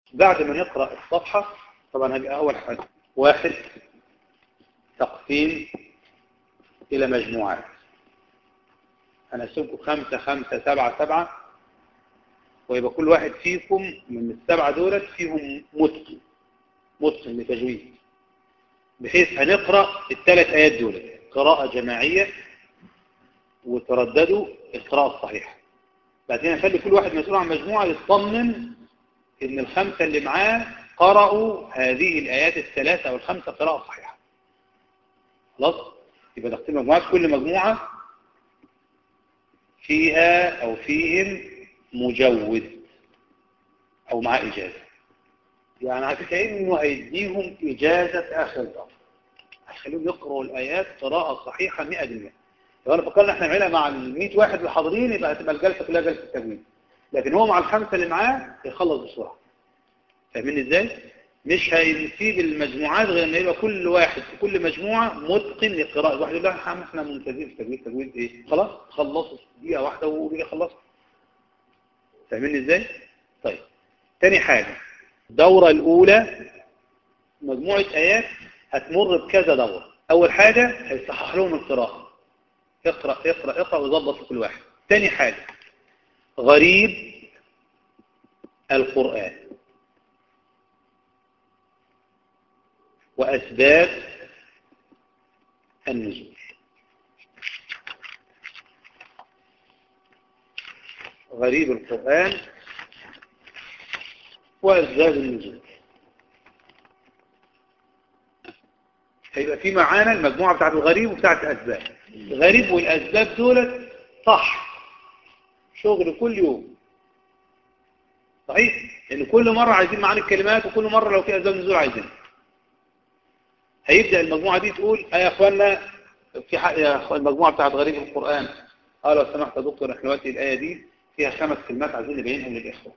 بعد ما نقرأ الصفحة طبعا هجي أول حاجة واحد تقسيم إلى مجموعات أنا أسيبكم خمسة خمسة سبعة سبعة ويبقى كل واحد فيكم من السبعة دولت فيهم متقن متقن لتجويد بحيث هنقرأ الثلاث آيات دولت قراءة جماعية وترددوا القراءة الصحيحة بعدين نخلي كل واحد مسؤول عن مجموعة يطمن ان الخمسة اللي معاه قرأوا هذه الآيات الثلاثة أو الخمسة قراءة صحيحة خلاص يبقى تقسيم مجموعات كل مجموعة فيها أو فيهم مجود أو معاه إجازة يعني كأنه هيديهم إجازة آخر الدار هيخليهم يقرأوا الآيات قراءة صحيحة 100% لو أنا فكرنا احنا نعملها مع ال 100 واحد اللي حاضرين يبقى هتبقى الجلسة كلها جلسة تجويد لكن هو مع الخمسة اللي معاه يخلص بسرعة فاهمين ازاي؟ مش هيسيب المجموعات غير ان يبقى كل واحد في كل مجموعة متقن للقراءة واحد يقول لها احنا ممتازين في تجويد تجويد ايه؟ خلاص خلصوا دقيقة واحدة وبيجي خلصوا فاهمين ازاي؟ طيب تاني حاجة الدورة الأولى مجموعة آيات هتمر بكذا دورة أول حاجة هيصحح لهم القراءة اقرأ اقرأ اقرأ وظبط في كل واحد تاني حاجة غريب القرآن وأسباب النزول غريب القرآن وأسباب النزول هيبقى في معانا المجموعة بتاعت الغريب وبتاعت الأسباب الغريب والأسباب دولت صح شغل كل يوم صحيح لأن كل مرة عايزين معانا الكلمات وكل مرة لو في أسباب نزول عايزين هيبدأ المجموعة دي تقول يا أخوانا في حق يا المجموعة بتاعت غريب القرآن قال لو سمحت يا دكتور احنا دلوقتي الآية دي فيها خمس كلمات عايزين نبينهم للإخوة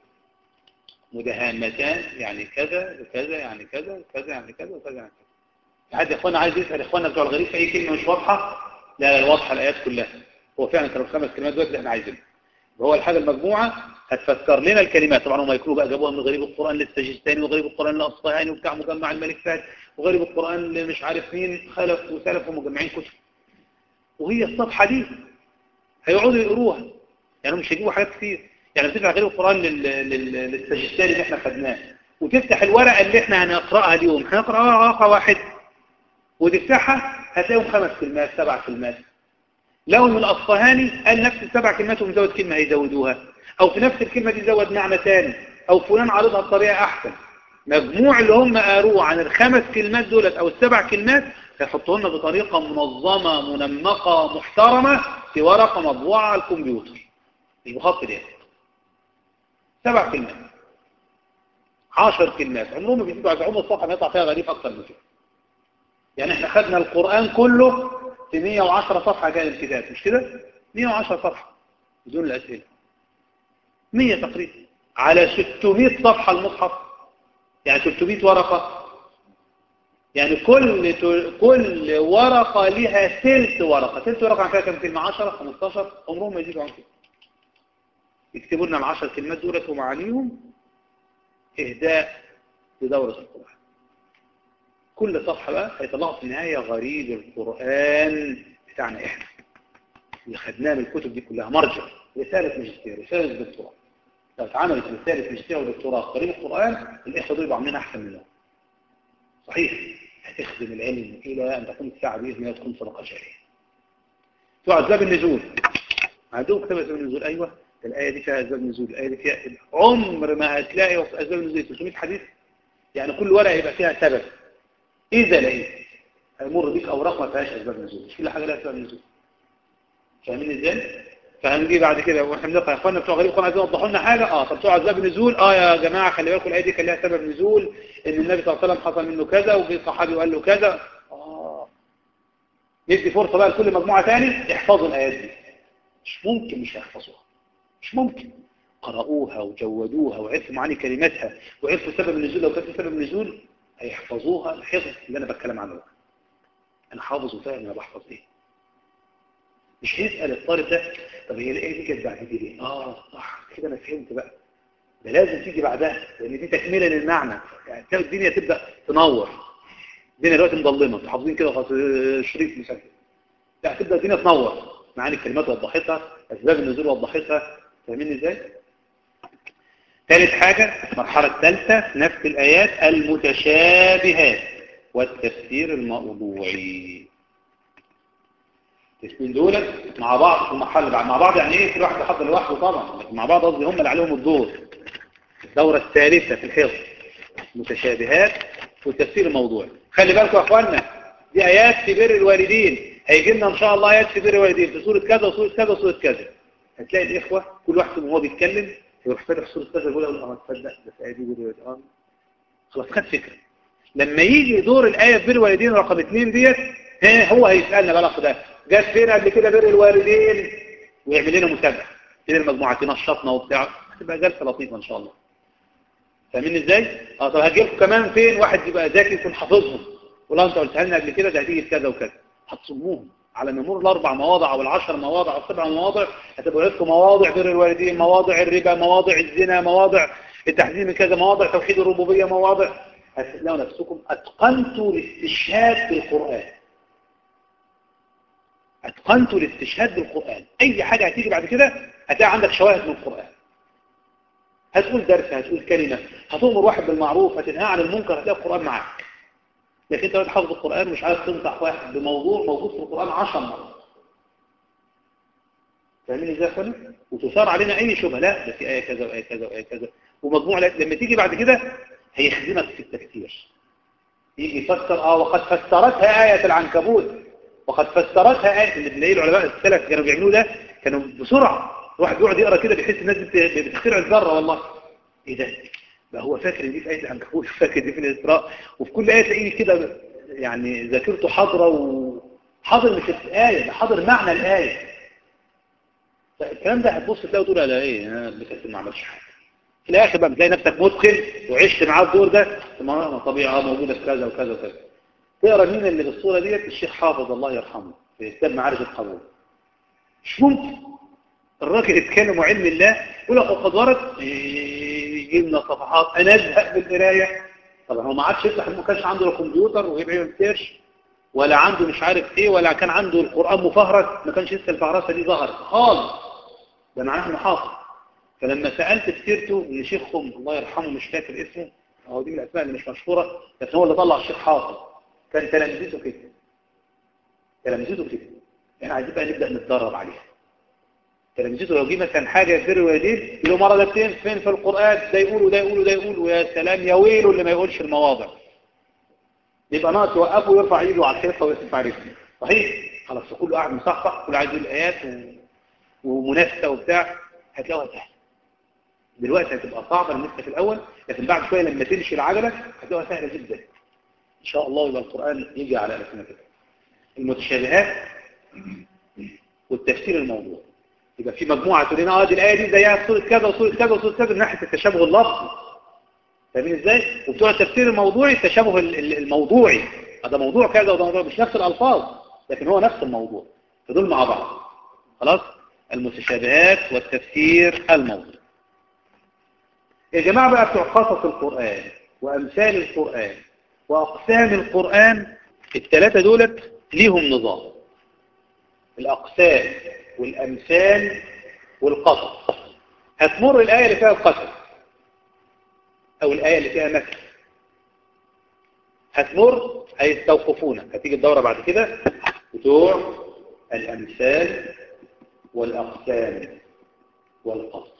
مدهامتان يعني كذا وكذا يعني كذا وكذا يعني كذا وكذا يعني كذا حد يا اخوانا عايز يسأل اخوانا بتوع الغريب في اي كلمة مش واضحة لا لا واضحة الآيات كلها هو فعلا كانوا الخمس كلمات دول اللي احنا عايزينها هو الحاجة المجموعة هتفسر لنا الكلمات طبعا هم يكونوا بقى جابوها من غريب القرآن للسجستاني وغريب القرآن للأصفهاني وبتاع مجمع الملك فهد وغريب القرآن اللي مش عارف مين خلف وسلف ومجمعين كتب وهي الصفحة دي هيقعدوا يقروها يعني مش هيجيبوا حاجات كتير يعني بتفتح غير القرآن للسجستاني اللي احنا خدناه وتفتح الورقة اللي احنا هنقرأها اليوم هنقرأها ورقة واحد وتفتحها هتلاقيهم خمس كلمات سبع كلمات لو من الأصفهاني قال نفس السبع كلمات ومزود كلمة هيزودوها أو في نفس الكلمة دي زود معنى ثاني أو فلان عارضها بطريقة أحسن مجموع اللي هم قاروه عن الخمس كلمات دولت أو السبع كلمات هيحطوا لنا بطريقة منظمة منمقة محترمة في ورقة مطبوعة على الكمبيوتر مش بخط اليد سبع كلمات عشر كلمات عمرهم ما بيزيدوا على عمر الصفحة ما يطلع فيها غريب أكتر من كده يعني احنا خدنا القرآن كله في 110 صفحة كان الكتاب مش كده 110 صفحة بدون الأسئلة 100 تقريبا على 600 صفحة المصحف يعني 300 ورقة يعني كل كل ورقة لها ثلث ورقة ثلث ورقة فيها كم كلمة 10 15 عمرهم ما يزيدوا عن كده يكتبوا لنا العشر كلمات دولت ومعانيهم إهداء لدورة القرآن كل صفحة بقى هيطلعوا في النهاية غريب القرآن بتاعنا إحنا اللي خدناه من الكتب دي كلها مرجع رسالة ماجستير رسالة دكتوراه لو اتعملت رسالة ماجستير ودكتوراه غريب القرآن الإخوة دول يبقوا عاملين أحسن منهم صحيح هتخدم العلم إلى أن تكون الساعة بإذن الله تكون صدقة جارية بتوع أسباب النزول عندهم كتاب أسباب النزول أيوه الآية دي فيها أسباب نزول الآية دي فيها عمر ما هتلاقي في أسباب النزول 300 حديث يعني كل ورقة يبقى فيها سبب إذا لقيت هيمر بيك أوراق ما فيهاش أسباب نزول مش كل حاجة لها أسباب نزول فاهمين إزاي؟ فهنجي بعد كده واحنا بنقرا يا اخوانا بتوع غريب القرآن عايزين يوضحوا لنا حاجه اه طب بتوع اسباب النزول اه يا جماعه خلي بالكم الايه دي كان لها سبب نزول ان النبي صلى الله عليه وسلم حصل منه كذا وفي صحابي وقال له كذا اه ندي فرصه بقى لكل مجموعه ثاني يحفظوا الايات دي مش ممكن مش هيحفظوها مش ممكن قرأوها وجودوها وعرفوا معاني كلماتها وعرفوا سبب النزول لو كان سبب النزول هيحفظوها الحفظ اللي انا بتكلم عنه بقى انا حافظ وفاهم انا بحفظ ايه مش هيسأل الطالب ده طب هي الايه دي كانت بعد دي ليه اه صح كده انا فهمت بقى ده لازم تيجي بعدها لان دي تكمله للمعنى يعني الدنيا تبدا تنور الدنيا دلوقتي مظلمه حافظين كده خلاص شريط مسجل لا تبدا الدنيا تنور معاني الكلمات وضحتها اسباب النزول وضحتها فاهمين ازاي ثالث حاجة المرحلة الثالثة نفس الآيات المتشابهات والتفسير الموضوعي الاثنين دول مع بعض في المرحلة بعد مع بعض يعني ايه كل واحد يحضر لوحده طبعا لكن مع بعض قصدي هم اللي عليهم الدور الدورة الثالثة في الحفظ متشابهات والتفسير الموضوعي خلي بالكم يا اخوانا دي ايات في بر الوالدين هيجي لنا ان شاء الله ايات في بر الوالدين في سورة كذا وسورة كذا وسورة كذا هتلاقي الاخوة كل واحد وهو بيتكلم يروح فاتح سورة كذا يقول اه تصدق ده في ايه دي بر الوالدين خلاص خد فكرة لما يجي دور الآية في بر الوالدين رقم اثنين ديت هو هيسألنا بقى ده جت فين قبل كده بر الوالدين ويعمل لنا متابعة كده المجموعة تنشطنا وبتاع هتبقى جلسة لطيفة ان شاء الله فاهمين ازاي؟ اه طب هجي لكم كمان فين واحد يبقى ذكي يكون حافظهم والله انت قلتها لنا قبل كده ده هتيجي كذا وكذا هتصموهم على مرور الاربع مواضع او العشر مواضع او السبع مواضع هتبقى لكم مواضع بر الوالدين مواضع الربا مواضع الزنا مواضع التحذير من كذا مواضع توحيد الربوبيه مواضع هتلاقوا نفسكم اتقنتوا الاستشهاد بالقران اتقنتوا الاستشهاد بالقران اي حاجه هتيجي بعد كده هتلاقي عندك شواهد من القران هتقول درس هتقول كلمة هتؤمر واحد بالمعروف هتنهى عن المنكر هتلاقي القرآن معاك لكن انت حافظ القرآن مش عايز تنصح واحد بموضوع موجود في القرآن عشر مرات فاهمين ازاي يا اخوانا وتثار علينا اي شبهه لا ده في ايه كذا وايه كذا وايه كذا ومجموعه لما تيجي بعد كده هيخدمك في التفسير يجي يفسر اه وقد فسرتها آية العنكبوت وقد فسرتها آية اللي بنلاقي العلماء السلف كانوا بيعملوه ده كانوا بسرعة الواحد يقعد يقرا كده بيحس الناس بتخترع الذره والله ايه ده بقى هو فاكر دي في آية العنكبوت فاكر دي في الإسراء وفي كل آية تلاقيه كده يعني ذاكرته حاضرة وحاضر مش الآية ده حاضر معنى الآية فالكلام ده هتبص تلاقيه تقول لا ايه انا بكسر ما عملش حاجة في الآخر بقى بتلاقي نفسك متقن وعشت معاه الدور ده ما طبيعة موجودة في كذا وكذا وكذا تقرا مين اللي بالصورة ديت الشيخ حافظ الله يرحمه في كتاب معارج القبول مش ممكن الراجل يتكلم علم الله يقول لك وقد ورد يجيب لنا صفحات انا ازهق بالقرايه طبعا هو ما عادش يفتح ما كانش عنده الكمبيوتر ويبقى يعمل سيرش ولا عنده مش عارف ايه ولا كان عنده القران مفهرس ما كانش لسه الفهرسه دي ظهرت خالص ده معناه انه حافظ فلما سالت في سيرته ان شيخهم الله يرحمه مش فاكر اسمه هو دي من الاسماء اللي مش مشهوره بس هو اللي طلع الشيخ حافظ كان تلامذته كده تلامذته كده احنا عايزين بقى نبدا نتدرب عليها تلامذته لو جه مثلا حاجه يفر ويدين يقولوا مره ده فين فين في القران ده يقول وده يقول وده يقول ويا سلام يا ويله اللي ما يقولش المواضع يبقى ناقص يوقفه ويرفع ايده على الحيطه ويرفع رجله صحيح خلاص كله قاعد مصحصح كله عايز يقول ايات ومنافسه وبتاع هتلاقوها سهله دلوقتي هتبقى صعبه لسه في الاول لكن بعد شويه لما تمشي العجله هتلاقوها سهله جدا ان شاء الله يبقى القران يجي على السنتين المتشابهات والتفسير الموضوع يبقى في مجموعة تقول لنا اه دي الآية دي زيها في سورة كذا وسورة كذا وسورة كذا من ناحية التشابه اللفظي فاهمين ازاي؟ وبتوع التفسير الموضوعي التشابه الموضوعي هذا موضوع كذا وده موضوع مش نفس الألفاظ لكن هو نفس الموضوع فدول مع بعض خلاص المتشابهات والتفسير الموضوع يا جماعة بقى بتوع قصص القرآن وأمثال القرآن وأقسام القرآن الثلاثة دولت ليهم نظام الأقسام والأمثال والقصص هتمر الآية اللي فيها القصص أو الآية اللي فيها مثل هتمر هيستوقفونك هتيجي الدورة بعد كده بتوع الأمثال والأقسام والقصص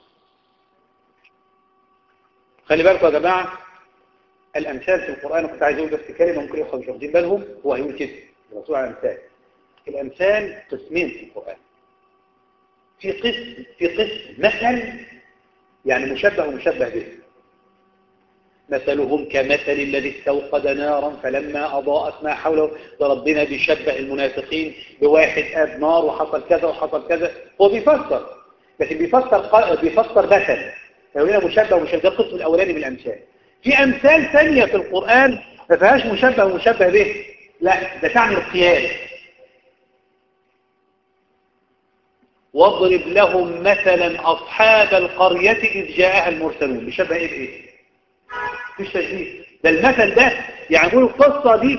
خلي بالكم يا جماعة الأمثال في القرآن كنت عايز أقول بس كلمة ممكن يخرج مش واخدين بالهم هو هيقول كده الرسول على الأمثال الأمثال قسمين في القرآن في قسم في قسم مثل يعني مشبه ومشبه به مثلهم كمثل الذي استوقد نارا فلما أضاءت ما حوله ربنا بيشبه المنافقين بواحد آب نار وحصل كذا وحصل كذا هو بيفسر لكن بيفسر بيفسر مثل فهنا مشبه ومشبه ده القسم الأولاني من الأمثال في أمثال ثانية في القرآن ما فيهاش مشبه ومشبه به لا ده تعني القياس واضرب لهم مثلا أصحاب القرية إذ جاءها المرسلون بشبه إيه بإيه مش تشبيه ده المثل ده يعني يقول القصة دي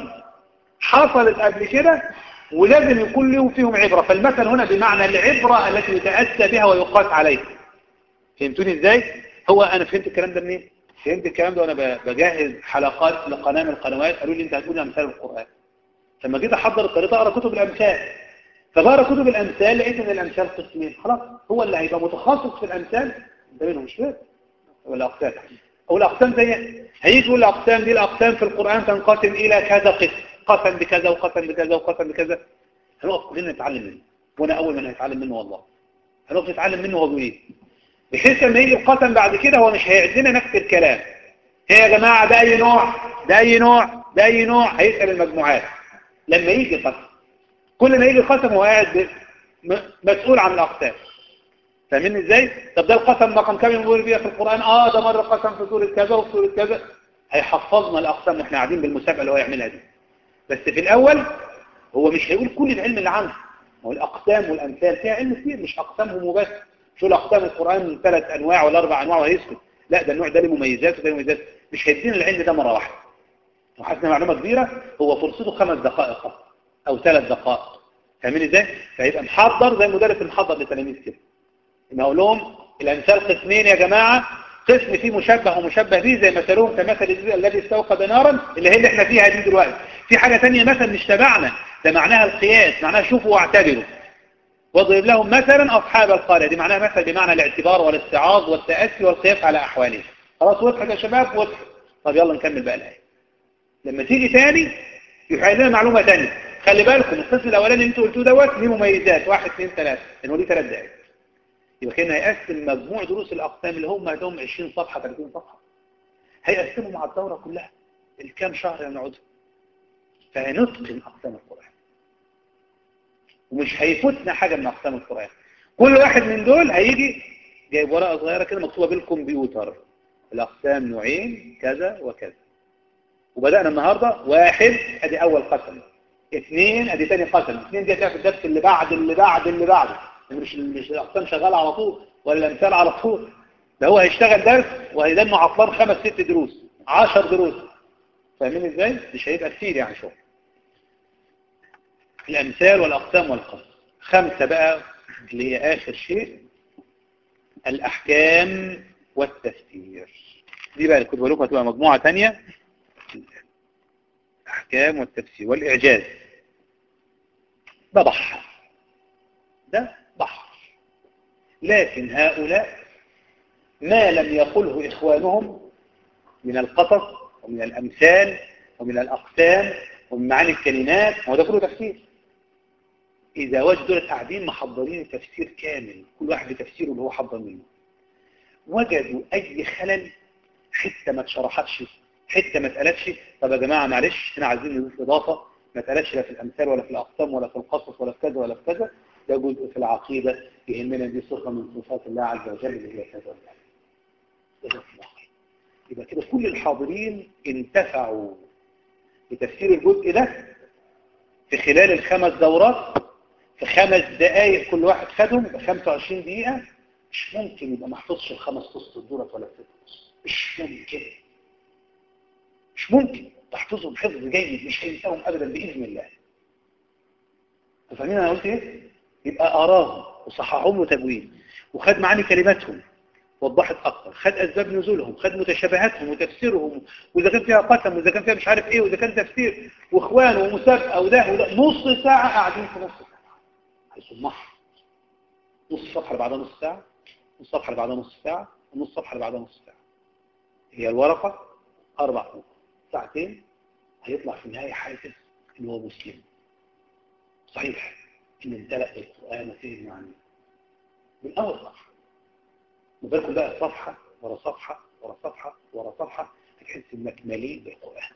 حصلت قبل كده ولازم يكون لهم فيهم عبرة فالمثل هنا بمعنى العبرة التي يتأتى بها ويقاس عليها فهمتوني ازاي هو انا فهمت الكلام ده منين فهمت الكلام ده وانا بجهز حلقات لقناه من القنوات قالوا لي انت هتقول امثال القران لما جيت احضر الطريقه اقرا كتب الامثال فبقرا كتب الامثال لقيت ان الامثال قسمين خلاص هو اللي هيبقى متخصص في الامثال ده منهم مش كده ولا اقسام او الاقسام زي هيجي يقول الاقسام دي الاقسام في القران تنقسم الى كذا قسم قسم بكذا وقسم بكذا وقسم بكذا هنقف كلنا نتعلم منه وانا اول من هيتعلم منه والله هنقف نتعلم منه هو بيقول ايه بحيث لما يجي القسم بعد كده هو مش هيعد لنا نفس الكلام هي يا جماعة ده أي نوع ده أي نوع ده أي نوع هيسأل المجموعات لما يجي قسم كل ما يجي قسم هو قاعد مسؤول عن الأقسام فاهمين ازاي؟ طب ده القسم رقم كام يقول بيها في القرآن اه ده مرة قسم في سورة كذا وفي سورة كذا هيحفظنا الأقسام واحنا قاعدين بالمسابقة اللي هو يعملها دي بس في الأول هو مش هيقول كل العلم اللي عنده هو الأقسام والأمثال فيها علم كتير مش أقسامهم وبس شو الأقسام القرآن ثلاث أنواع ولا أربع أنواع وهيسكت لا ده النوع ده له مميزات وده له مميزات مش هيدينا العلم ده مرة واحدة وحسنا معلومة كبيرة هو فرصته خمس دقائق أو ثلاث دقائق فاهمين ازاي؟ فيبقى محضر زي المدرس المحضر للتلاميذ كده إن أقول لهم الأمثال قسمين يا جماعة قسم فيه مشبه ومشبه به زي مثلهم كمثل الذي استوقد نارا اللي هي اللي احنا فيها دي دلوقتي في حاجة تانية مثل مش تبعنا ده معناها القياس معناها شوفوا واعتبروا واضرب لهم مثلا أصحاب القرية دي معناها مثل بمعنى الاعتبار والاستعاض والتأسي والقياس على أحوالهم خلاص وضحت يا شباب وضحت طب يلا نكمل بقى الآية لما تيجي تاني يحيي لنا معلومة تانية خلي بالكم القسم الأولاني اللي انتوا قلتوه دوت ليه مميزات واحد اثنين ثلاثة لأنه ليه ثلاث دقائق يبقى كان هيقسم مجموع دروس الأقسام اللي هم عندهم 20 صفحة 30 صفحة هيقسموا مع الدورة كلها الكام شهر هنقعدها فهنتقن أقسام القرآن ومش هيفوتنا حاجة من أقسام القرآن كل واحد من دول هيجي جايب ورقة صغيرة كده مكتوبة بالكمبيوتر الأقسام نوعين كذا وكذا وبدأنا النهاردة واحد ادي أول قسم اثنين ادي ثاني قسم اثنين دي في الدرس اللي بعد اللي بعد اللي بعده مش مش الأقسام شغالة على طول ولا الأمثال على طول ده هو هيشتغل درس وهيدمع عطلان خمس ست دروس عشر دروس فاهمين ازاي؟ مش هيبقى كتير يعني شغل الأمثال والأقسام والقصص خمسة بقى اللي هي آخر شيء الأحكام والتفسير دي بقى اللي كنت بقول هتبقى مجموعة تانية الأحكام والتفسير والإعجاز ده بحر ده بحر لكن هؤلاء ما لم يقله إخوانهم من القصص ومن الأمثال ومن الأقسام ومن معاني الكلمات هو ده كله تفسير إذا وجدوا دول قاعدين محضرين تفسير كامل كل واحد بتفسيره اللي هو حضر منه وجدوا أي خلل حتة ما اتشرحتش حتة ما اتقالتش طب يا جماعة معلش احنا عايزين نضيف إضافة ما اتقالتش لا في الأمثال ولا في الأقسام ولا في القصص ولا في كذا ولا في كذا ده جزء في العقيدة يهمنا دي صفة من صفات الله عز وجل اللي هي كذا وكذا يبقى كده كل الحاضرين انتفعوا بتفسير الجزء ده في خلال الخمس دورات في خمس دقائق كل واحد خدهم ب 25 دقيقة مش ممكن يبقى ما حفظش الخمس قصص دولت ولا الست قصص مش ممكن مش ممكن تحفظهم حفظ جيد مش هينساهم ابدا باذن الله فاهمين انا قلت ايه يبقى اراهم وصححهم له تجويد وخد معاني كلماتهم وضحت اكتر خد اسباب نزولهم خد متشابهاتهم وتفسيرهم واذا كان فيها قسم واذا كان فيها مش عارف ايه واذا كان تفسير واخوان ومسابقه وده وده نص ساعه قاعدين في نص ساعه هيصمحها نص صفحه اللي بعدها نص ساعه نص صفحه اللي بعدها نص ساعه ونص صفحه اللي بعدها نص ساعه هي الورقه اربع صفحات ساعتين هيطلع في النهايه حافظ ان هو مسلم صحيح ان امتلأ القران فيه المعاني من اول صفحه وبالكم بقى صفحة ورا صفحة ورا صفحة ورا صفحة هتحس انك مليء بالقرآن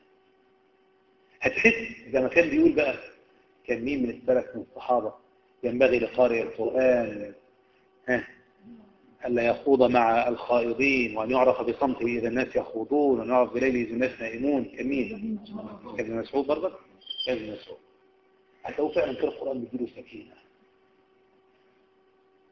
هتحس زي ما كان بيقول بقى كان مين من السلف من الصحابة ينبغي لقارئ القرآن ها ألا يخوض مع الخائضين وأن يعرف بصمته إذا الناس يخوضون وأن يعرف بليله إذا الناس نائمون كان مين؟ كان ابن مسعود برضك؟ كان ابن مسعود هتلاقوه فعلا كده القرآن بيديله سكينة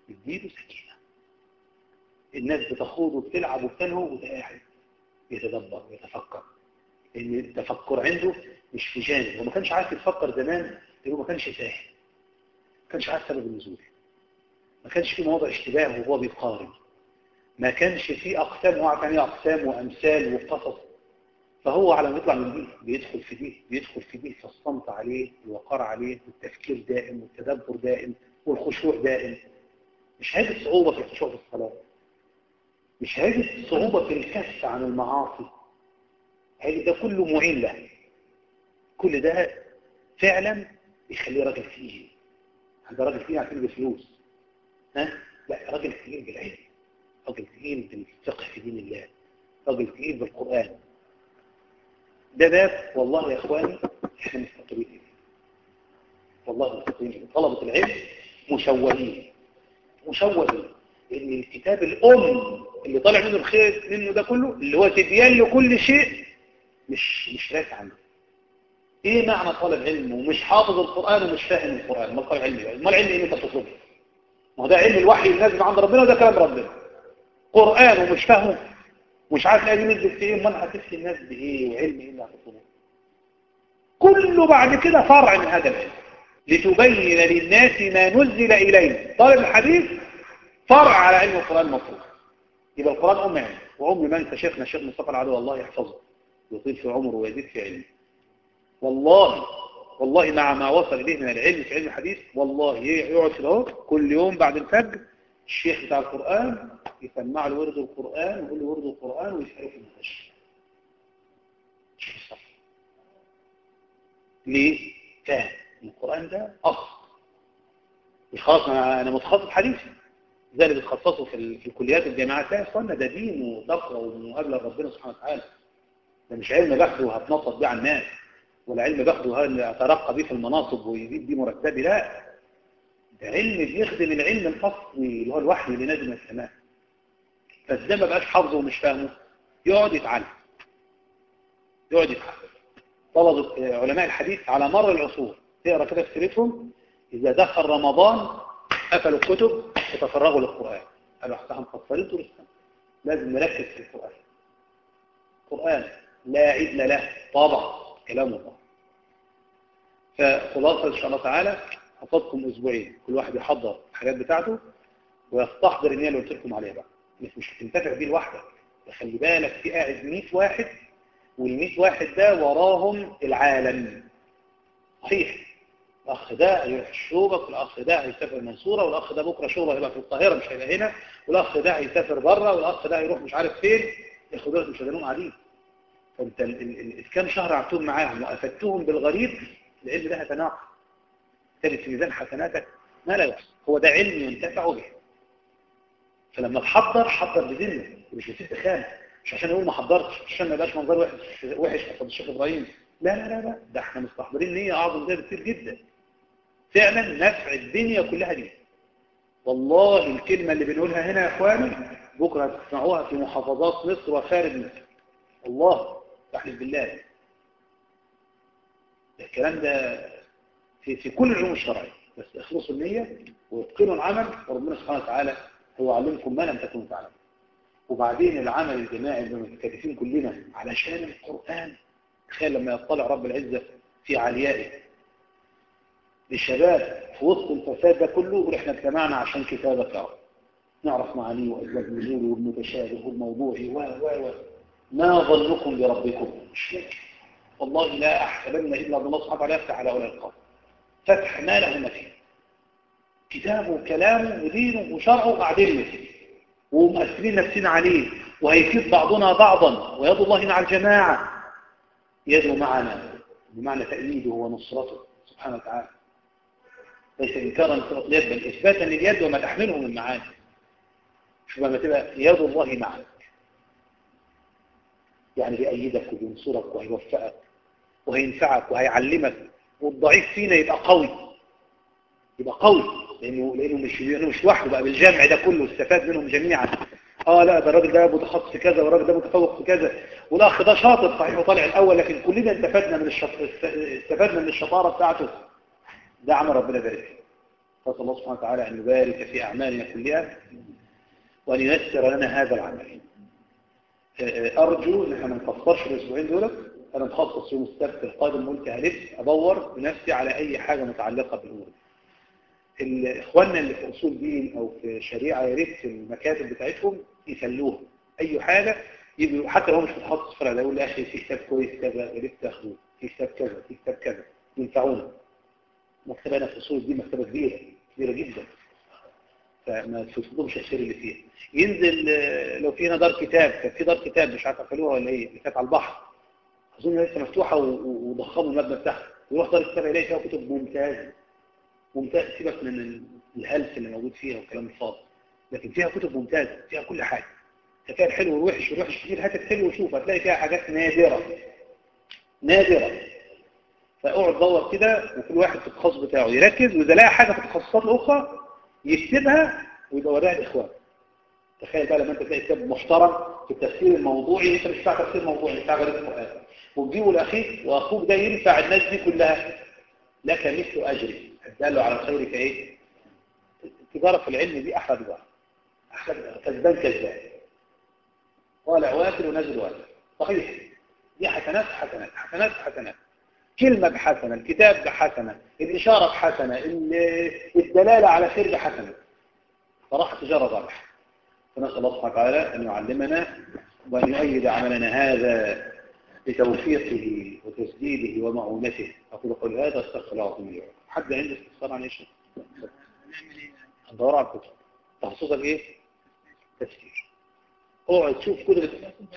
بتزيده سكينة الناس بتخوض وبتلعب وبتنهو وده قاعد يتدبر ويتفكر ان التفكر عنده مش في جانب هو ما كانش عارف يتفكر زمان لانه ما كانش فاهم ما كانش عارف سبب النزول ما كانش في مواضع اشتباه وهو بيقارن ما كانش في اقسام وعارف يعني اقسام وامثال وقصص فهو على ما يطلع من دي بيدخل في دي بيدخل في دي فالصمت عليه الوقار عليه والتفكير دائم والتدبر دائم والخشوع دائم مش هذه الصعوبة في الخشوع في الصلاة مش هذه الصعوبة في الكف عن المعاصي هذه ده كله معين له كل ده فعلا يخليه راجل فيه هذا راجل فيه عشان بفلوس ها لا راجل تقيل بالعلم راجل تقيل بالفقه في دين الله راجل تقيل بالقرآن ده باب والله يا اخواني احنا مستقبلين والله مستقبلين طلبة العلم مشوهين مشوهين ان الكتاب الام اللي طالع منه الخير منه ده كله اللي هو تبيان لكل شيء مش مش راك عنه ايه معنى طالب علم ومش حافظ القرآن ومش فاهم القرآن ما طالب علم ما العلم ايه انت بتطلبه ما هو ده علم الوحي النازل عند ربنا وده كلام ربنا قرآن ومش فاهمه مش عارف الايه دي نزلت في ايه امال هتفتي الناس بايه وعلم ايه اللي هتطلبه كله بعد كده فرع من هذا العلم لتبين للناس ما نزل اليه طالب الحديث فرع على علم القرآن المفروض يبقى القرآن أم علم وعمر ما انت شيخنا الشيخ مصطفى العدو الله يحفظه يطيل في عمره ويزيد في علمه والله والله مع ما وصل إليه من العلم في علم الحديث والله يقعد في اهو كل يوم بعد الفجر الشيخ بتاع القرآن يسمع له ورد القرآن ويقول له ورد القرآن ويسأله في المنهج ليه؟ فاهم القرآن ده أصل مش خلاص أنا متخصص حديث زي اللي بتخصصوا في, في الكليات والجامعات لا يا اخوانا ده دين وتقرا ومقابله ربنا سبحانه وتعالى ده مش علم باخده وهتنطط بيه على الناس ولا علم باخده اترقى بيه في المناصب ويزيد بيه مرتبي لا ده علم بيخدم العلم الاصلي اللي هو الوحي اللي نازل من السماء فازاي ما بقاش حافظه ومش فاهمه يقعد يتعلم يقعد يتعلم طلبة علماء الحديث على مر العصور تقرا كده في سيرتهم اذا دخل رمضان قفلوا الكتب وتفرغوا للقرآن قالوا احنا مقصرين طول السنة لازم نركز في القرآن القرآن لا عدل له طبعا كلام الله فخلاصة إن شاء الله تعالى حفظكم أسبوعين كل واحد يحضر الحاجات بتاعته ويستحضر النية اللي قلت لكم عليها بقى مش مش هتنتفع بيه لوحدك خلي بالك في قاعد 100 واحد وال 100 واحد ده وراهم العالم صحيح الأخ ده هيروح الشوبك والأخ ده هيسافر المنصورة والأخ ده بكرة شغله هيبقى في القاهرة مش هيبقى هنا والأخ ده هيسافر بره والأخ ده هيروح مش عارف فين ياخد دول مش هيدانهم قاعدين فأنت الكام شهر قعدتهم معاهم وأفدتهم بالغريب العلم ده هتناقض تجد في ميزان حسناتك ما لا يحصى هو ده علم ينتفع به فلما تحضر حضر بذمه مش بست خانه مش عشان يقول ما حضرتش مش عشان ما يبقاش منظر وحش وحش قصاد الشيخ ابراهيم لا لا لا لا ده احنا مستحضرين نيه اعظم ده بكتير جدا فعلا نفع الدنيا كلها دي والله الكلمة اللي بنقولها هنا يا اخواني بكرة هتسمعوها في محافظات مصر وخارج مصر الله تحلف بالله الكلام ده في, في كل العلوم الشرعية بس اخلصوا النية واتقنوا العمل وربنا سبحانه وتعالى هو علمكم ما لم تكونوا تعلمون وبعدين العمل الجماعي اللي متكاتفين كلنا علشان القرآن تخيل لما يطلع رب العزة في عليائه للشباب في وسط الفساد ده كله ونحن اجتمعنا عشان كتابك يا رب نعرف معانيه وأسباب نزوله والمتشابه والموضوعي و و و ما ظنكم بربكم مش ممكن والله لا أحسبن إلا الله سبحانه وتعالى يفتح على أولى القوم فتح ما له مثيل كتابه وكلامه ودينه وشرعه قاعدين له ومؤثرين نفسنا عليه وهيفيد بعضنا بعضا ويد الله مع الجماعة يده معنا بمعنى تأييده ونصرته سبحانه وتعالى ليس إنكارا لصفة اليد بل إثباتا لليد وما تحمله من معاني شوف لما تبقى يد الله معك يعني بيأيدك وبينصرك وهيوفقك وهينفعك وهيعلمك والضعيف فينا يبقى قوي يبقى قوي لأنه, لأنه مش, لأنه مش لوحده بقى بالجمع ده كله استفاد منهم جميعا اه لا ده الراجل ده متخصص في كذا والراجل ده متفوق في كذا والاخ ده شاطر صحيح وطالع الاول لكن كلنا استفدنا من الشط... استفدنا من الشطاره بتاعته ده عمل ربنا ذلك نسأل الله سبحانه وتعالى أن يبارك في أعمالنا كلها وأن ييسر لنا هذا العمل أرجو أن احنا ما نقصرش الأسبوعين دول أنا مخصص يوم السبت القادم قلت هلف أدور بنفسي على أي حاجة متعلقة بالأمور إخواننا اللي في أصول دين أو في شريعة يا ريت المكاتب بتاعتهم يخلوها أي حاجة يبقوا حتى لو مش متخصص في العلاج يقول لي أخي في كتاب كويس كذا يا ريت تاخدوه في كتاب كذا في كتاب كذا ينفعونا مكتبة أنا في أصول دي مكتبة كبيرة كبيرة جدا فما تفضلش الخير اللي فيها ينزل لو في هنا دار كتاب كان في دار كتاب مش عارف قفلوها ولا ايه اللي كانت على البحر اظن لسه مفتوحه وضخموا المبنى بتاعها يروح دار الكتاب يلاقي فيها كتب ممتازه ممتازه سيبك من الهلس اللي موجود فيها والكلام الفاضي لكن فيها كتب ممتازه فيها كل حاجه فيها الحلو والوحش والوحش كتير هات الحلو وشوف هتلاقي فيها حاجات نادره نادره فاقعد دور كده وكل واحد في التخصص بتاعه يركز واذا لقى حاجه في التخصصات الاخرى يكتبها ويدورها للاخوان تخيل بقى لما انت تلاقي كتاب محترم في التفسير الموضوعي انت مش بتاع تفسير موضوعي بتاع غير القران وتجيبه لاخيك واخوك ده ينفع الناس دي كلها لك مثل اجري الدال على الخير كايه التجاره في العلم دي احلى تجاره احلى كذبان كذاب طالع واكل ونازل واكل صحيح دي حسنات حسنات حسنات حسنات كلمة بحسنة الكتاب بحسنة الإشارة بحسنة الدلالة على خير بحسنة صراحة تجارة رابحة فنسأل الله سبحانه وتعالى أن يعلمنا وأن يؤيد عملنا هذا بتوفيقه وتسديده ومعونته أقول قول هذا استغفر الله العظيم لي حد عنده استفسار عن ايش؟ ندور على الكتب تخصصك ايه؟ تفسير اقعد تشوف كتب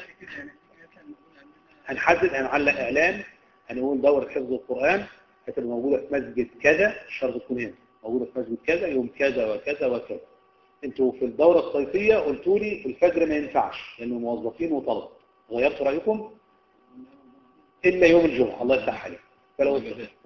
هنحدد هنعلق اعلان هنقول دورة حفظ القرآن هتبقى موجودة في مسجد كذا الشرط تكون هنا موجودة في مسجد كذا يوم كذا وكذا وكذا انتوا في الدورة الصيفية قلتوا لي الفجر ما ينفعش لأنه موظفين وطلب غيرتوا رأيكم إلا يوم الجمعة الله يفتح عليك فلو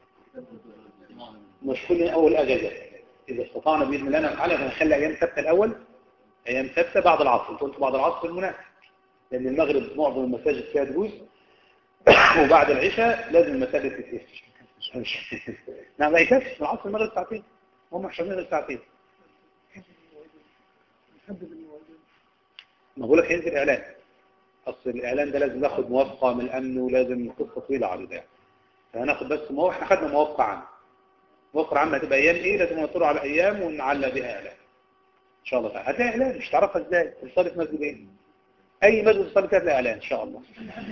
مش كل أول أجازة إذا استطعنا بإذن الله نفعلها فنخلي أيام ثابتة الأول أيام ثابتة بعد العصر انتوا قلتوا بعد العصر المناسب لأن المغرب معظم المساجد فيها دروس وبعد العشاء لازم المساجد تتقفل نعم لا يكفي العصر المغرب ساعتين هم محشرين ساعتين ما بقول لك ينزل اعلان اصل الاعلان ده لازم ناخد موافقه من الامن ولازم قصه طويله على ده فهناخد بس موافقه احنا خدنا موافقه عنه موافقه عامه هتبقى ايام ايه لازم نطلع على ايام ونعلق بها اعلان ان شاء الله تعالى هتلاقي اعلان مش تعرفها ازاي تصلي في مسجد ايه اي مسجد تصلي فيه هتلاقي اعلان ان شاء الله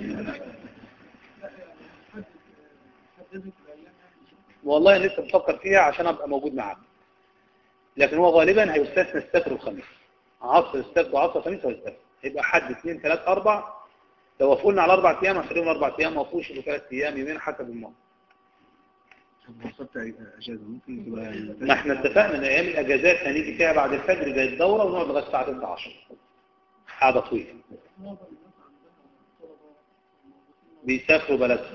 والله لسه بفكر فيها عشان ابقى موجود معاك لكن هو غالبا هيستثنى السبت والخميس عصر السبت وعصر الخميس هيستثنى هيبقى حد اثنين ثلاث اربع لو وافقنا على اربع ايام هنخليهم اربع ايام ما وافقوش يبقوا ثلاث ايام يومين حسب الموضوع اجازه ممكن تبقى ما احنا اتفقنا ان ايام الاجازات هنيجي فيها بعد الفجر زي الدوره ونقعد لغايه الساعه 12 قعده طويله بيسافروا بلدهم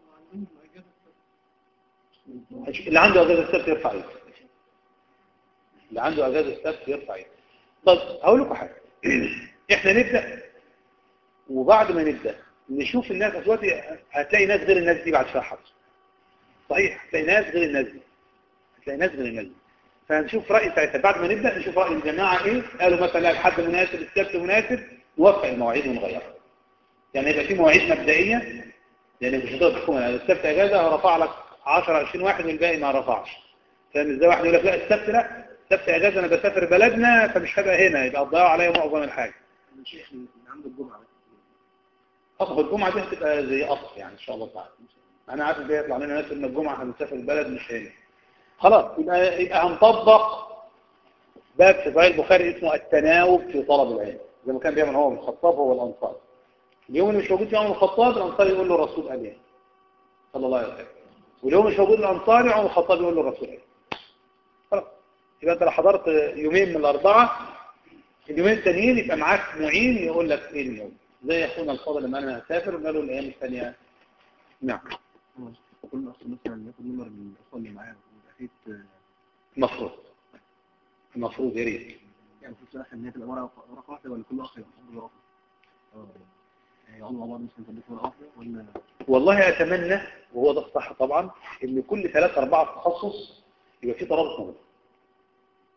اللي عنده اجازه السبت يرفع ايده اللي عنده اجازه السبت يرفع ايده طب هقول لكم حاجه احنا نبدا وبعد ما نبدا نشوف الناس دلوقتي هتلاقي ناس غير الناس دي بعد شويه حصل صحيح هتلاقي ناس غير الناس دي هتلاقي ناس غير الناس دي فهنشوف راي ساعتها بعد ما نبدا نشوف راي الجماعه ايه قالوا مثلا الحد مناسب السبت مناسب نوفق المواعيد ونغيرها يعني يبقى في مواعيد مبدئيه يعني مش هتقدر تحكم السبت اجازه هرفع لك 10 20 واحد والباقي ما رفعش فاهم ازاي واحد يقول لك لا السبت لا السبت اجازه انا بسافر بلدنا فمش هبقى هنا يبقى الضياع عليا معظم الحاجه الشيخ اللي عنده الجمعه اصل الجمعه دي هتبقى زي اصل يعني ان شاء الله تعالى انا عارف ان يطلع لنا ناس ان الجمعه هنسافر البلد مش هنا خلاص يبقى يبقى هنطبق باب في صحيح البخاري اسمه التناوب في طلب العلم زي ما كان بيعمل هو من الخطاب هو الانصار اليوم اللي مش موجود فيه عمر الخطاب الانصار يقول له الرسول قال ايه صلى الله عليه وسلم واليوم مش موجود الانصاري عمر الخطاب يقول له الرسول ايه خلاص يبقى انت لو حضرت يومين من الاربعه اليومين التانيين يبقى معاك معين يقول لك ايه اليوم زي اخونا الفاضل لما انا هسافر وقالوا الايام الثانيه نعم كل اخ مثلا ياخد نمر من الاخوه اللي معاه ويبقى المفروض المفروض يا ريت يعني المفروض صراحه ان هي تبقى ورقه ورقه واحده ولا كل اخ يبقى حافظ ورقه اه يعني يقعدوا مع بعض مثلا يثبتوا ورقه واحده ولا والله اتمنى وهو ده الصح طبعا ان كل ثلاثة اربعة تخصص يبقى في ترابط موجود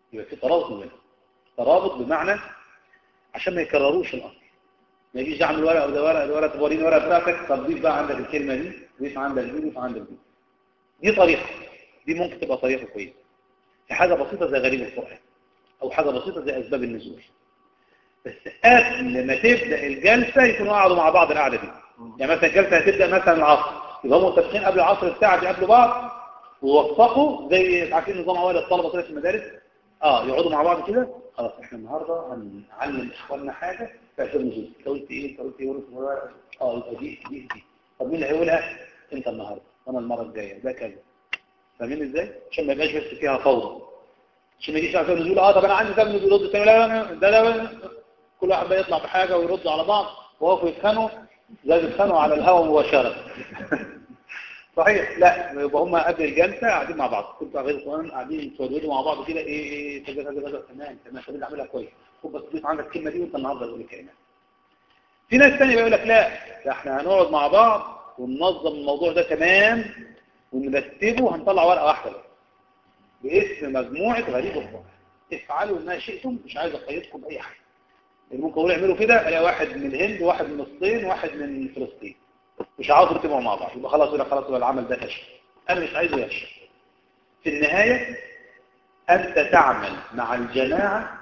يبقى في ترابط ما بينهم ترابط بمعنى عشان ما يكرروش الأمر ما يجيش اعمل ورقه وده ورقه ده ورقه توريني الورقه بتاعتك طب ضيف بقى عندك الكلمه دي ضيف عندك دي ضيف عندك دي دي طريقه دي ممكن تبقى طريقه كويسه في حاجه بسيطه زي غريب القران او حاجه بسيطه زي اسباب النزول بس قبل ما تبدا الجلسه يكونوا قعدوا مع بعض القعده دي يعني مثلا الجلسه هتبدا مثلا العصر يبقى هم متفقين قبل العصر بتاعه يقابلوا بعض ووفقوا زي عارفين نظام اول الطلبه كده في المدارس اه يقعدوا مع بعض كده خلاص احنا النهارده هنعلم اخواننا حاجه في اسباب النزول انت قلت ايه انت قلت ايه قلت اه يبقى دي دي دي طب مين اللي هيقولها انت النهارده وانا المره الجايه ده كذا فاهمين ازاي عشان ما يبقاش بس فيها فوضى عشان ما يجيش على نزول اه طب انا عندي سبب نزول ضد الثاني لا لا ده ده كل واحد بقى يطلع بحاجه ويردوا على بعض وقفوا يتخانقوا زي بيتخانقوا على الهواء مباشره صحيح لا يبقى هم قبل الجلسه قاعدين مع بعض كنت قاعدين القران قاعدين يتودودوا مع بعض كده ايه ايه كذا كذا كذا تمام تمام خلينا نعملها كويس خد بس ضيف عندك الكلمه دي وانت النهارده تقول الكلمه في ناس ثانيه بيقول لك لا ده احنا هنقعد مع بعض وننظم الموضوع ده تمام ونرتبه وهنطلع ورقه واحده بس باسم مجموعه غريب القران افعلوا ما شئتم مش عايز اقيدكم باي حاجه يعني ممكن اقول اعملوا كده الاقي واحد من الهند واحد من الصين واحد من فلسطين مش عاوز يرتبوا مع بعض يبقى خلاص يبقى خلاص يبقى العمل ده فشل انا مش عايزه يفشل في النهايه انت تعمل مع الجماعه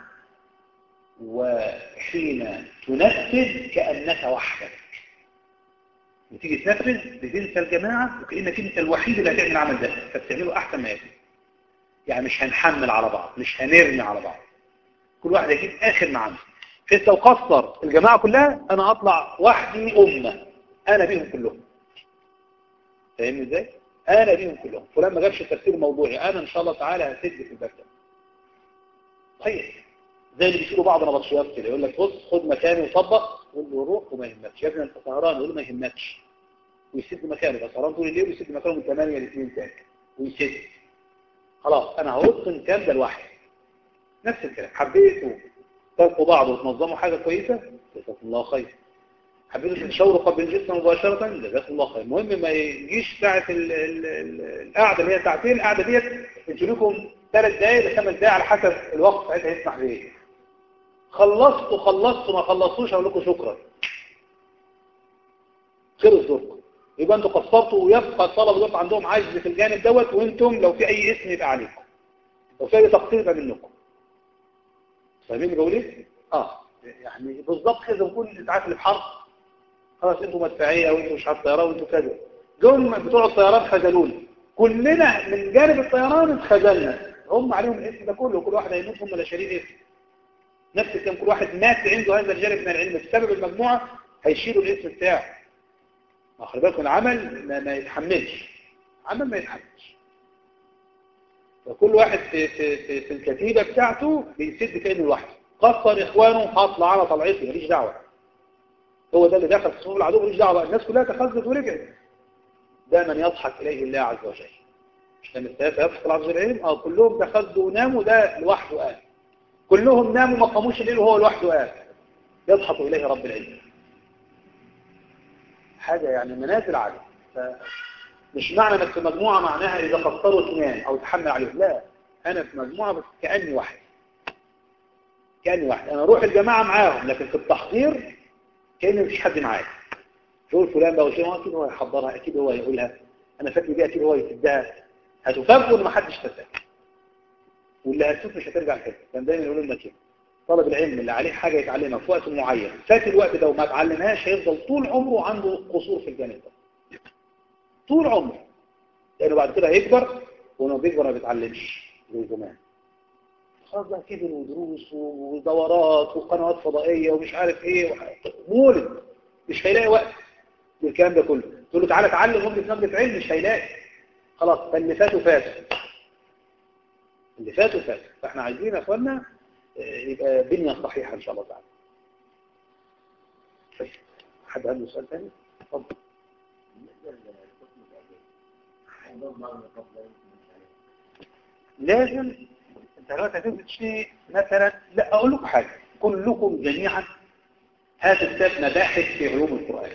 وحين تنفذ كانك وحدك وتيجي تنفذ بتنسى الجماعه وكانك انت الوحيد اللي هتعمل العمل ده فبتعمله احسن ما يكون يعني مش هنحمل على بعض مش هنرمي على بعض كل واحد يجيب اخر ما عنده بحيث لو قصر الجماعه كلها انا اطلع وحدي امه انا بيهم كلهم فاهمني ازاي انا بيهم كلهم فلان ما جابش تفسير موضوعي انا ان شاء الله تعالى هسد في الباب ده صحيح زي اللي بيشيلوا بعض نبطشيات كده يقول لك بص خد مكاني وطبق قول له روح وما يهمكش يا ابني انت سهران يقول له ما يهمكش ويسد مكانه يبقى سهران طول الليل ويسد مكانه من 8 ل 2 تاني ويسد خلاص انا هوصل كام ده لوحدي نفس الكلام حبيتوا تلقوا بعض وتنظموا حاجه كويسه جزاكم الله خير حبيتوا تتشاوروا قبل الجسم مباشرة جزاكم الله خير المهم ما يجيش ساعة ال ال ال القعدة اللي هي ساعتين القعدة ديت انتوا لكم ثلاث دقايق لخمس دقايق على حسب الوقت ساعتها يسمح بايه خلصتوا خلصتوا ما خلصتوش اقول لكم شكرا خير الزرق يبقى انتوا قصرتوا ويبقى الطلبه دول عندهم عجز في الجانب دوت وانتم لو في اي اسم يبقى عليكم لو في اي تقصير يبقى منكم فاهمين بقول ايه؟ اه يعني بالظبط كده بكون انت عارف اللي في حرب خلاص انتوا مدفعيه وانتوا مش عارف طيران وانتوا كذا جم بتوع الطيران خذلونا كلنا من جانب الطيران اتخذلنا هم عليهم الاسم ده كله كل واحد هيموت هم لا شارين اسم نفس الكلام كل واحد مات عنده هذا الجانب من العلم بسبب المجموعه هيشيلوا الاسم بتاعه ما خلي بالكم العمل ما, ما يتحملش عمل ما يتحملش فكل واحد في, في, في, في الكتيبه بتاعته بيسد كانه لوحده قصر اخوانه هطلع انا طلعتي ماليش دعوه هو ده اللي دخل في صفوف العدو ماليش دعوه الناس كلها تخذت ورجعت ده من يضحك اليه الله عز وجل مش كان الثلاثه يضحك الله عز وجل اه كلهم تخذوا وناموا ده لوحده قال كلهم ناموا ما قاموش الليل وهو لوحده قال يضحك اليه رب العزه حاجه يعني منازل عاليه مش معنى انك في مجموعه معناها اذا قصروا اثنان او تحمل عليهم لا انا في مجموعه بس كاني واحد كاني واحد انا اروح الجماعه معاهم لكن في التحضير كأن مفيش حد معايا شوف فلان بقى وشيء اكيد هو هيحضرها اكيد هو هيقولها انا فاكر دي اكيد هو يسدها هتفاجئوا ان ما حدش فاكر واللي هتشوف مش هترجع كده كان دايما يقولوا لنا كده طالب العلم اللي عليه حاجه يتعلمها في وقت معين فات الوقت ده وما اتعلمهاش هيفضل طول عمره عنده قصور في الجانب ده طول عمره لانه بعد كده هيكبر ولما بيكبر ما بيتعلمش زي زمان خلاص بقى كبر ودروس ودورات وقنوات فضائية ومش عارف ايه مولد مش هيلاقي وقت للكلام ده كله تقول له تعالى اتعلم ممكن نبدأ علم مش هيلاقي خلاص فاللي فاتوا فاتوا اللي فاتوا فاتوا فاحنا عايزين يا اخوانا يبقى بنية صحيحة ان شاء الله تعالى طيب حد عنده سؤال ثاني؟ اتفضل لازم انت دلوقتي هتثبت شيء مثلا لا اقول لكم حاجه كلكم جميعا هات كتاب مباحث في علوم القران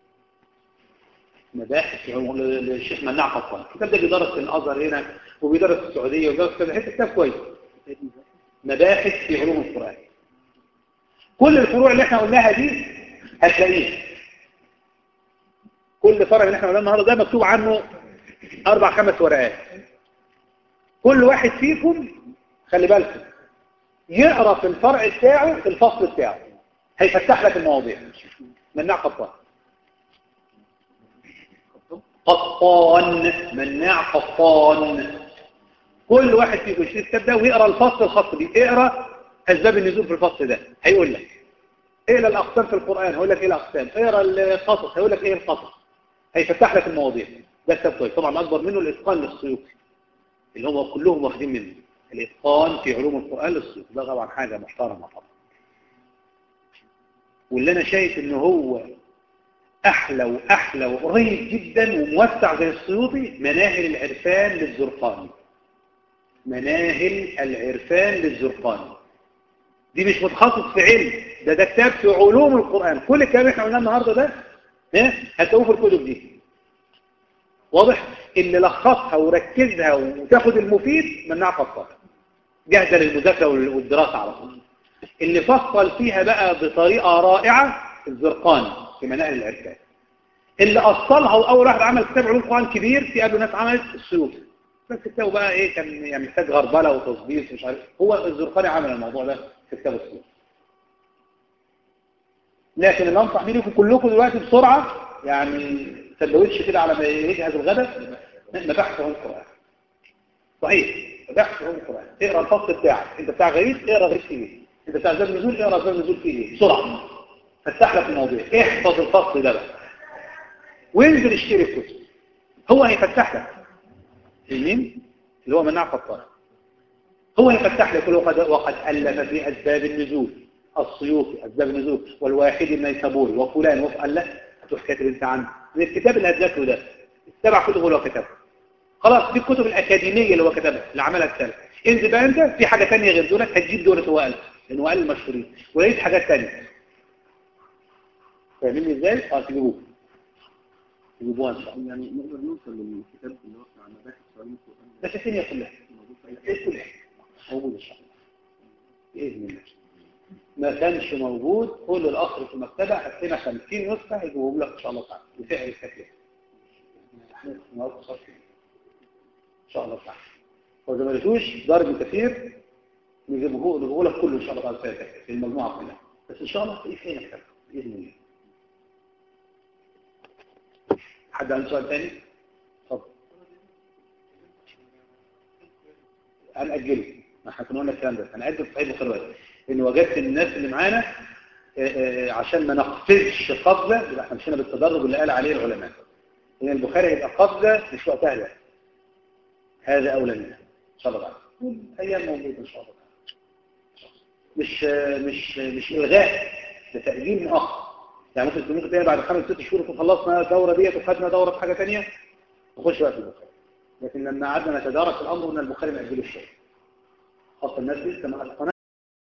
مباحث في علوم الشيخ مناع قطان الكتاب ده بيدرس في الازهر هنا وبيدرس في السعوديه وبيدرس في حته كتاب كويس مباحث في علوم القرآن كل الفروع اللي احنا قلناها دي هتلاقيها كل فرع اللي احنا قلناه النهارده ده مكتوب عنه اربع خمس ورقات كل واحد فيكم خلي بالكم يقرا في الفرع بتاعه في الفصل بتاعه هيفتح لك المواضيع مناع قطان قطان مناع قطان كل واحد فيكم يشتري الكتاب ده ويقرا الفصل الخاص بيه اقرا اسباب النزول في الفصل ده هيقول لك اقرا الاقسام في القران هيقول لك ايه الاقسام اقرا القصص هيقول لك ايه القصص هيفتح لك المواضيع ده كتاب كويس طبعا اكبر منه الاتقان للسيوطي اللي هم كلهم واخدين منه الاتقان في علوم القران للسيوطي ده طبعا حاجه محترمه طبعا واللي انا شايف ان هو احلى واحلى وقريب جدا وموسع زي السيوطي مناهل العرفان للزرقاني مناهل العرفان للزرقاني دي مش متخصص في علم ده ده كتاب في علوم القرآن كل الكلام اللي احنا قلناه النهارده ده ها هتلاقوه في الكتب دي واضح اللي لخصها وركزها وتاخد المفيد منها فصل جاهزه للمذاكره والدراسه على طول اللي فصل فيها بقى بطريقه رائعه الزرقاني في مناهل العرفان اللي اصلها واول واحد عمل كتاب علوم القرآن كبير في قبل ناس عملت السيوطي بس كتابه بقى ايه كان يعني محتاج غربله وتظبيط مش عارف هو الزرقاني عمل الموضوع ده في كتاب السيوطي لكن اللي انصح بيه لكم كلكم دلوقتي بسرعه يعني سندوتش كده على ما يجهز الغداء مباحث علوم القرآن صحيح مباحث علوم القرآن اقرا الفصل بتاعك انت بتاع غريب اقرا غريب فيه ايه انت بتاع زاد نزول اقرا زاد نزول فيه ايه بسرعه فتح لك الموضوع احفظ الفصل ده بقى وانزل اشتري الكتب هو هيفتح لك مين اللي هو مناع قطار هو هيفتح لك وقد وقد الف في اسباب النزول السيوطي اسباب النزول والواحد النيسابوري وفلان وفعل له هتروح كاتب انت عنه من الكتاب اللي هتذاكره ده السبع كتب اللي هو كتبها خلاص دي الكتب الاكاديميه اللي هو كتبها اللي عملها السنه انزل بقى انت في حاجه ثانيه غير دولت هتجيب دول هو قال لان هو قال المشهورين ولقيت حاجات ثانيه فاهمين ازاي؟ اه تجيبوه تجيبوها ان شاء الله يعني نقدر نوصل للكتاب اللي هو بتاع مباحث في علوم القرآن بس الدنيا كلها موجود في أي ايه كلها موجود ان شاء الله باذن الله ما كانش موجود قول للاخر في المكتبه هات لنا 50 نسخه يجيبهم لك ان شاء الله تعالى بسعر الكثير احنا النهارده صار كده ان شاء الله تعالى واذا ما لقيتوش ضرب كثير نجيبه نجيبه لك كله ان شاء الله تعالى سعر الكثير في المجموعه كلها بس ان شاء الله تلاقيه في مكتبه باذن الله حد عنده سؤال ثاني؟ اتفضل هنأجله ما احنا كنا قلنا الكلام ده هنأجل في صحيح البخاري ان وجدت الناس اللي معانا آه، آه، عشان ما نقفزش قفزه يبقى احنا مشينا بالتدرج اللي قال عليه العلماء ان البخاري هيبقى قفزه مش وقتها ده هذا اولى منها ان شاء الله تعالى ايام موجوده ان شاء الله تعالى مش آه، مش مش الغاء ده تاجيل مؤخر يعني ممكن ممكن تلاقي بعد خمس ست شهور نكون خلصنا الدوره ديت وخدنا دوره في حاجه ثانيه نخش بقى في البخاري لكن لما قعدنا نتدارك الامر ان البخاري مأجل الشيء خاصه الناس لسه ما اتقنتش